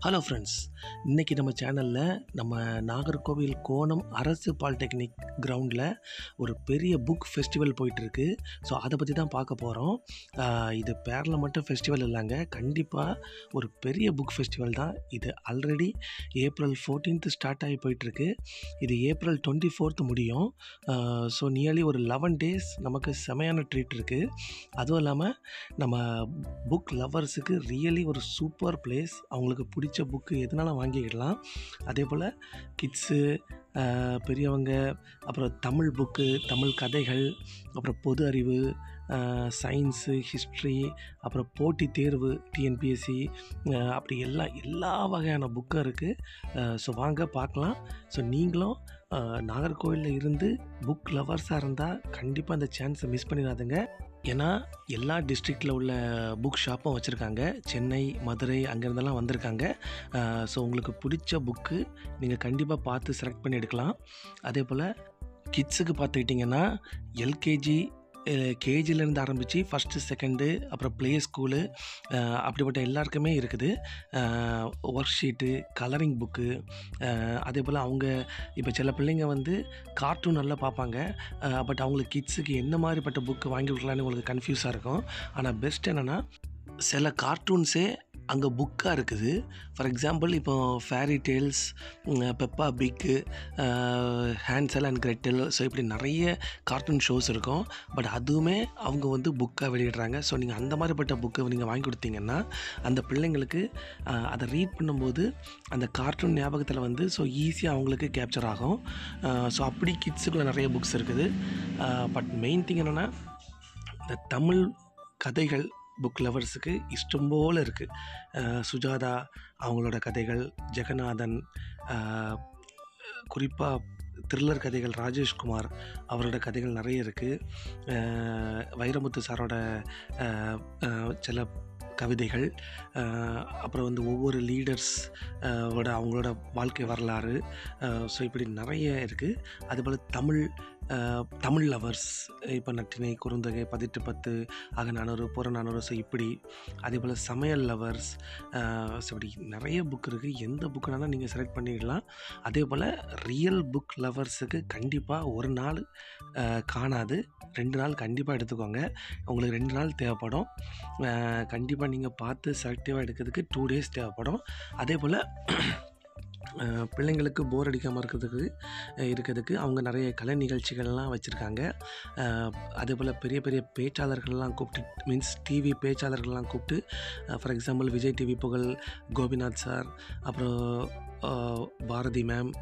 hello friends இன்றைக்கி நம்ம சேனலில் நம்ம நாகர்கோவில் கோணம் அரசு பாலிடெக்னிக் கிரவுண்டில் ஒரு பெரிய புக் ஃபெஸ்டிவல் போயிட்டுருக்கு ஸோ அதை பற்றி தான் பார்க்க போகிறோம் இது பேரில் மட்டும் ஃபெஸ்டிவல் இல்லைங்க கண்டிப்பாக ஒரு பெரிய புக் ஃபெஸ்டிவல் தான் இது ஆல்ரெடி ஏப்ரல் ஃபோர்டீன்த்து ஸ்டார்ட் ஆகி போயிட்டுருக்கு இது ஏப்ரல் டுவெண்ட்டி ஃபோர்த்து முடியும் ஸோ நியர்லி ஒரு லெவன் டேஸ் நமக்கு செமையான ட்ரீட் இருக்குது அதுவும் இல்லாமல் நம்ம புக் லவர்ஸுக்கு ரியலி ஒரு சூப்பர் பிளேஸ் அவங்களுக்கு பிடிச்ச புக்கு எதுனாலும் வாங்கிக்கிடலாம் அதே போல் கிட்ஸு பெரியவங்க அப்புறம் தமிழ் புக்கு தமிழ் கதைகள் அப்புறம் பொது அறிவு சயின்ஸு ஹிஸ்ட்ரி அப்புறம் போட்டித் தேர்வு டிஎன்பிஎஸ்சி அப்படி எல்லா எல்லா வகையான புக்கும் இருக்குது ஸோ வாங்க பார்க்கலாம் ஸோ நீங்களும் நாகர்கோவிலில் இருந்து புக் லவர்ஸாக இருந்தால் கண்டிப்பாக அந்த சான்ஸை மிஸ் பண்ணிடாதுங்க ஏன்னா எல்லா டிஸ்ட்ரிக்டில் உள்ள புக் ஷாப்பும் வச்சுருக்காங்க சென்னை மதுரை அங்கேருந்தெல்லாம் வந்திருக்காங்க ஸோ உங்களுக்கு பிடிச்ச புக்கு நீங்கள் கண்டிப்பாக பார்த்து செலக்ட் பண்ணி எடுக்கலாம் அதே போல் கிட்ஸுக்கு பார்த்துக்கிட்டிங்கன்னா எல்கேஜி கேஜிலேருந்து ஆரம்பித்து ஃபஸ்ட்டு செகண்டு அப்புறம் ப்ளே ஸ்கூலு அப்படிப்பட்ட எல்லாருக்குமே இருக்குது ஒர்க் ஷீட்டு கலரிங் புக்கு அதே போல் அவங்க இப்போ சில பிள்ளைங்க வந்து கார்ட்டூன் நல்லா பார்ப்பாங்க பட் அவங்களுக்கு கிட்ஸுக்கு என்ன மாதிரிப்பட்ட புக்கு வாங்கி கொடுக்கலான்னு உங்களுக்கு கன்ஃபியூஸாக இருக்கும் ஆனால் பெஸ்ட் என்னென்னா சில கார்ட்டூன்ஸே அங்கே புக்காக இருக்குது ஃபார் எக்ஸாம்பிள் இப்போ fairy tales Peppa Pig Hansel and கிரெட்டல் so இப்படி நிறைய கார்ட்டூன் ஷோஸ் இருக்கும் பட் அதுவுமே அவங்க வந்து புக்காக வெளியிடுறாங்க ஸோ நீங்கள் அந்த மாதிரிப்பட்ட புக்கு நீங்கள் வாங்கி கொடுத்தீங்கன்னா அந்த பிள்ளைங்களுக்கு அதை ரீட் பண்ணும்போது அந்த கார்ட்டூன் ஞாபகத்தில் வந்து ஸோ ஈஸியாக அவங்களுக்கு கேப்சர் ஆகும் ஸோ அப்படி கிட்ஸுக்குள்ள நிறைய புக்ஸ் இருக்குது பட் மெயின் திங் என்னென்னா இந்த தமிழ் கதைகள் புக் லவர்ஸுக்கு இஷ்டம் போல் இருக்குது சுஜாதா அவங்களோட கதைகள் ஜெகநாதன் குறிப்பாக த்ரில்லர் கதைகள் ராஜேஷ்குமார் அவரோட கதைகள் நிறைய இருக்குது வைரமுத்து சாரோட சில கவிதைகள் அப்புறம் வந்து ஒவ்வொரு லீடர்ஸ் ஓட அவங்களோட வாழ்க்கை வரலாறு ஸோ இப்படி நிறைய இருக்குது அதுபோல் தமிழ் தமிழ் லவர்ஸ் இப்போ நட்டினை குறுந்தகை பதிட்டு பத்து ஆக நானூறு புற நானூறு ஸோ இப்படி அதே போல் சமையல் லவர்ஸ் ஸோ இப்படி நிறைய புக் இருக்குது எந்த புக்குனாலும் நீங்கள் செலக்ட் பண்ணிடலாம் அதே போல் ரியல் புக் லவர்ஸுக்கு கண்டிப்பாக ஒரு நாள் காணாது ரெண்டு நாள் கண்டிப்பாக எடுத்துக்கோங்க உங்களுக்கு ரெண்டு நாள் தேவைப்படும் கண்டிப்பாக நீங்கள் பார்த்து செலக்டிவாக எடுக்கிறதுக்கு டூ டேஸ் தேவைப்படும் அதே போல் பிள்ளைங்களுக்கு போர் அடிக்காமல் இருக்கிறதுக்கு இருக்கிறதுக்கு அவங்க நிறைய கலை நிகழ்ச்சிகள்லாம் வச்சுருக்காங்க அதே போல் பெரிய பெரிய பேச்சாளர்கள்லாம் கூப்பிட்டு மீன்ஸ் டிவி பேச்சாளர்கள்லாம் கூப்பிட்டு ஃபார் எக்ஸாம்பிள் விஜய் டிவி புகழ் கோபிநாத் சார் அப்புறம் பாரதி மேம்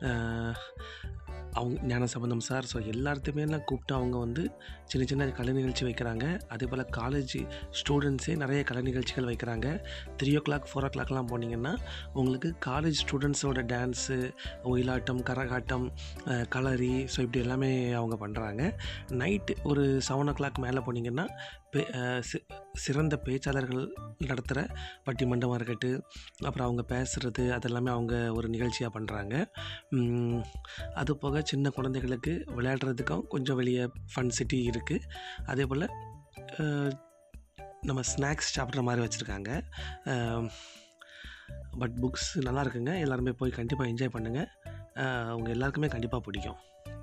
அவங்க ஞான சம்பந்தம் சார் ஸோ எல்லாத்தையுமே கூப்பிட்டு அவங்க வந்து சின்ன சின்ன கலை நிகழ்ச்சி வைக்கிறாங்க அதே போல் காலேஜ் ஸ்டூடெண்ட்ஸே நிறைய கலை நிகழ்ச்சிகள் வைக்கிறாங்க three o'clock four o'clock போனீங்கன்னா உங்களுக்கு காலேஜ் ஸ்டூடெண்ட்ஸோட டான்ஸு ஒயிலாட்டம் கரகாட்டம் கலரி ஸோ இப்படி எல்லாமே அவங்க பண்ணுறாங்க நைட்டு ஒரு செவன் ஓ கிளாக் மேலே போனீங்கன்னா சிறந்த பேச்சாளர்கள் நடத்துகிற பட்டிமண்டபம் இருக்கட்டு அப்புறம் அவங்க பேசுகிறது அதெல்லாமே அவங்க ஒரு நிகழ்ச்சியாக பண்ணுறாங்க அது போக சின்ன குழந்தைகளுக்கு விளையாடுறதுக்கும் கொஞ்சம் வெளியே ஃபன் சிட்டி இருக்குது அதே போல் நம்ம ஸ்நாக்ஸ் சாப்பிட்ற மாதிரி வச்சுருக்காங்க பட் புக்ஸ் நல்லா இருக்குங்க எல்லாருமே போய் கண்டிப்பாக என்ஜாய் பண்ணுங்கள் அவங்க எல்லாருக்குமே கண்டிப்பாக பிடிக்கும்